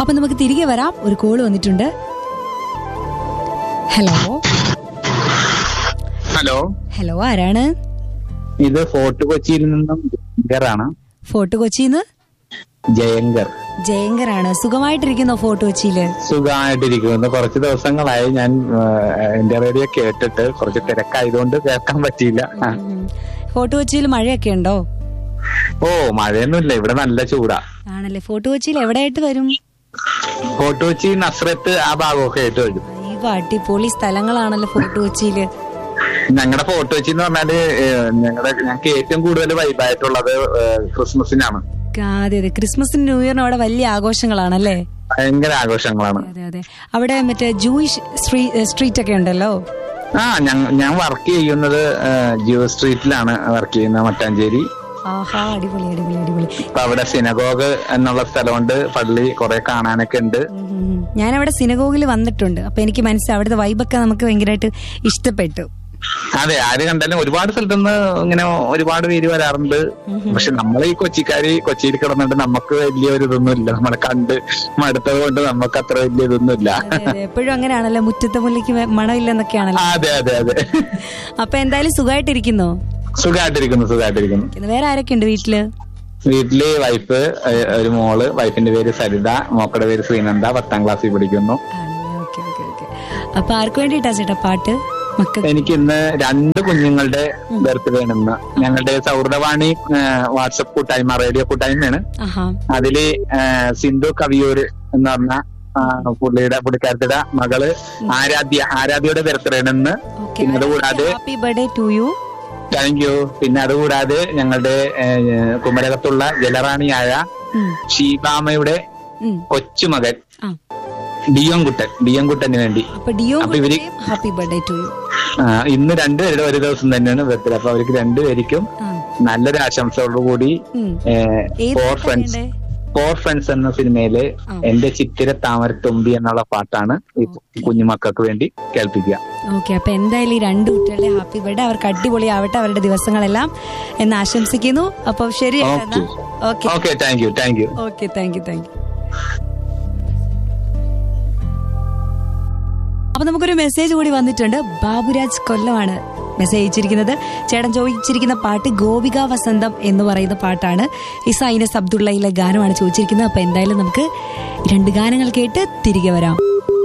അപ്പൊ നമുക്ക് തിരികെ വരാം ഒരു കോള് വന്നിട്ടുണ്ട് ഹലോ ഹലോ ഹലോ ആരാണ് ഇത് ഫോർട്ട് കൊച്ചിയിൽ നിന്നും ജയങ്കറാണ് ഫോർട്ട് കൊച്ചിന്ന് ജയങ്കർ ജയങ്കറാണ് സുഖമായിട്ടിരിക്കുന്നോ ഫോർട്ട് കൊച്ചിയില് സുഖമായിട്ടിരിക്കുന്നു കുറച്ച് ദിവസങ്ങളായി ഞാൻ ആ, എന്റെ റേഡിയോ കേട്ടിട്ട് കുറച്ച് തിരക്കായതുകൊണ്ട് കേൾക്കാൻ പറ്റിയില്ല ആ. ഉം. ഫോർട്ട് കൊച്ചിയിൽ മഴയൊക്കെ ഉണ്ടോ ഓ മഴയൊന്നുമില്ല ഇവിടെ നല്ല ചൂടാ ആണല്ലേ ഫോർട്ട് കൊച്ചിയിൽ എവിടെയായിട്ട് വരും ഫോർട്ട് കൊച്ചി നസ്രത്ത് ആ ഭാഗമൊക്കെ ആയിട്ട് വരും അയ്യോ അടിപൊളി സ്ഥലങ്ങളാണല്ലോ ഫോർട്ട് കൊച്ചിയില് ഞങ്ങളുടെ ഫോർട്ട് കൊച്ചി എന്ന് പറഞ്ഞാല് ഞങ്ങളുടെ ഞങ്ങൾക്ക് ഏറ്റവും കൂടുതൽ വൈബായിട്ടുള്ളത് ഏ, ക്രിസ്മസിനാണ് ആ, അതെ അതെ ക്രിസ്മസിനും ന്യൂ ഇയറിനും അവിടെ വലിയ ആഘോഷങ്ങളാണല്ലേ ഭയങ്കര ആഘോഷങ്ങളാണ് അതെ അതെ അവിടെ മറ്റേ ജൂയിഷ് സ്ട്രീറ്റ് ഒക്കെ ഉണ്ടല്ലോ ആ ഞങ്ങ- ഞാൻ വർക്ക് ചെയ്യുന്നത് ഏ, ജിയോ സ്ട്രീറ്റിലാണ് വർക്ക് ചെയ്യുന്നത് മട്ടാഞ്ചേരി ആഹാ അടിപൊളി അടിപൊളി അടിപൊളി അപ്പൊ അവിടെ സിനഗോഗ് എന്നുള്ള സ്ഥലമുണ്ട് പള്ളി കുറെ കാണാനൊക്കെ ഉണ്ട് ഉം, ഉം, ഉം. ഞാനവിടെ സിനഗോഗിൽ വന്നിട്ടുണ്ട് അപ്പൊ എനിക്ക് മനസ്സിലായി അവിടുത്തെ വൈബൊക്കെ നമുക്ക് ഭയങ്കരമായിട്ട് ഇഷ്ടപ്പെട്ടു അതെ ആര് കണ്ടാലും ഒരുപാട് സ്ഥലത്തുനിന്ന് ഇങ്ങനെ ഒരുപാട് പേര് വരാറുണ്ട് പക്ഷെ നമ്മൾ ഈ കൊച്ചിക്കാര് കൊച്ചിയിൽ കിടന്നിട്ട് നമുക്ക് വലിയ ഒരു ഇതൊന്നും ഇല്ല നമ്മളെ കണ്ട് മടുത്തത് കൊണ്ട് നമുക്ക് അത്ര വലിയ ഇതൊന്നും ഇല്ല അതെ, അതെ. എപ്പോഴും അങ്ങനെയാണല്ലോ മുറ്റത്തെ മുല്ലയ്ക്ക് വെ- മണമില്ലെന്നൊക്കെയാണല്ലോ അതെ അതെ അതെ അപ്പൊ എന്തായാലും സുഖമായിട്ടിരിക്കുന്നോ സുഖമായിട്ടിരിക്കുന്നു സുഖമായിട്ടിരിക്കുന്നു വേറെ ആരൊക്കെ ഉണ്ട് വീട്ടില് വീട്ടില് വൈഫ് ഏഹ്, ഒരു മോള് വൈഫിന്റെ പേര് സരിത മോക്കടെ പേര് ശ്രീനന്ദ പത്താം ക്ലാസ്സിൽ പഠിക്കുന്നു ആണല്ലേ ഓക്കെ ഓക്കെ ഓക്കെ അപ്പൊ ആർക്ക് വേണ്ടിയിട്ടാ ചേട്ടാ പാട്ട് മക്കൾ എനിക്ക് ഇന്ന് രണ്ട് കുഞ്ഞുങ്ങളുടെ ബർത്ത്ഡേ ആണ് ഇന്ന് ഞങ്ങളുടെ സൗഹൃദവാണി ഏഹ്, വാട്സപ്പ് കൂട്ടായ്മ റേഡിയോ കൂട്ടായ്മയാണ് ആഹാ അതില് ഏഹ്, സിന്ധു കവിയൂർ എന്ന് പറഞ്ഞ ആ, പുള്ളിയുടെ പുള്ളിക്കാരത്തിയുടെ മകള് ആരാധ്യ ആരാധ്യയുടെ ബർത്ത്ഡേ ആണ് ഇന്ന് ഓക്കെ പിന്നെ അതുകൂടാതെ happy birthday to you thank you പിന്നെ അതുകൂടാതെ ഞങ്ങളുടെ ഏഹ്, കുമരകത്തുള്ള ജലറാണിയായ ഷീബാമയുടെ കൊച്ചുമകൻ ആ ഡിയോൻകുട്ടൻ ഡിയോൻകുട്ടന് വേണ്ടി അപ്പൊ ഡിയോ അപ്പൊ ഇവര് ഹാപ്പി ബർത്ത്ഡേ ടു യു ആ, ഇന്ന് രണ്ടുപേരുടെ ഒരു ദിവസം തന്നെയാണ് ബർത്ത്ഡേ അപ്പൊ അവർക്ക് രണ്ടുപേർക്കും ആ നല്ലൊരു ആശംസയോടുകൂടി ഉം. ഏഹ്, ഏത് ഫോർ പാട്ടാ ഫ്രണ്ട്സ് വേണ്ടേ? ഫോർ ഫ്രണ്ട്സ് എന്ന സിനിമയിലെ ആ. എന്റെ ചിത്തിര താമരത്തുമ്പി എന്നുള്ള പാട്ടാണ് ഈ കുഞ്ഞുമക്കൾക്ക് വേണ്ടി കേൾപ്പിക്കുക ഓക്കെ അപ്പൊ എന്തായാലും ഈ രണ്ട് കുട്ടികളുടെ ഹാപ്പി ബർത്ത്ഡേ അവർക്ക് അടിപൊളിയാവട്ടെ അവരുടെ ദിവസങ്ങളെല്ലാം എന്ന് ആശംസിക്കുന്നു അപ്പൊ ശരി okay okay okay thank you thank you okay thank you thank you അപ്പൊ നമുക്കൊരു മെസ്സേജ് കൂടി വന്നിട്ടുണ്ട് ബാബുരാജ് കൊല്ലമാണ് മെസ്സേജ് അയച്ചിരിക്കുന്നത് ചേട്ടൻ ചോദിച്ചിരിക്കുന്ന പാട്ട് ഗോപിക വസന്തം എന്ന് പറയുന്ന പാട്ടാണ് ഇസൈനസ് അബ്ദുള്ളയിലെ ഗാനമാണ് ചോദിച്ചിരിക്കുന്നത് അപ്പൊ എന്തായാലും നമുക്ക് രണ്ട് ഗാനങ്ങൾ കേട്ട് തിരികെ വരാം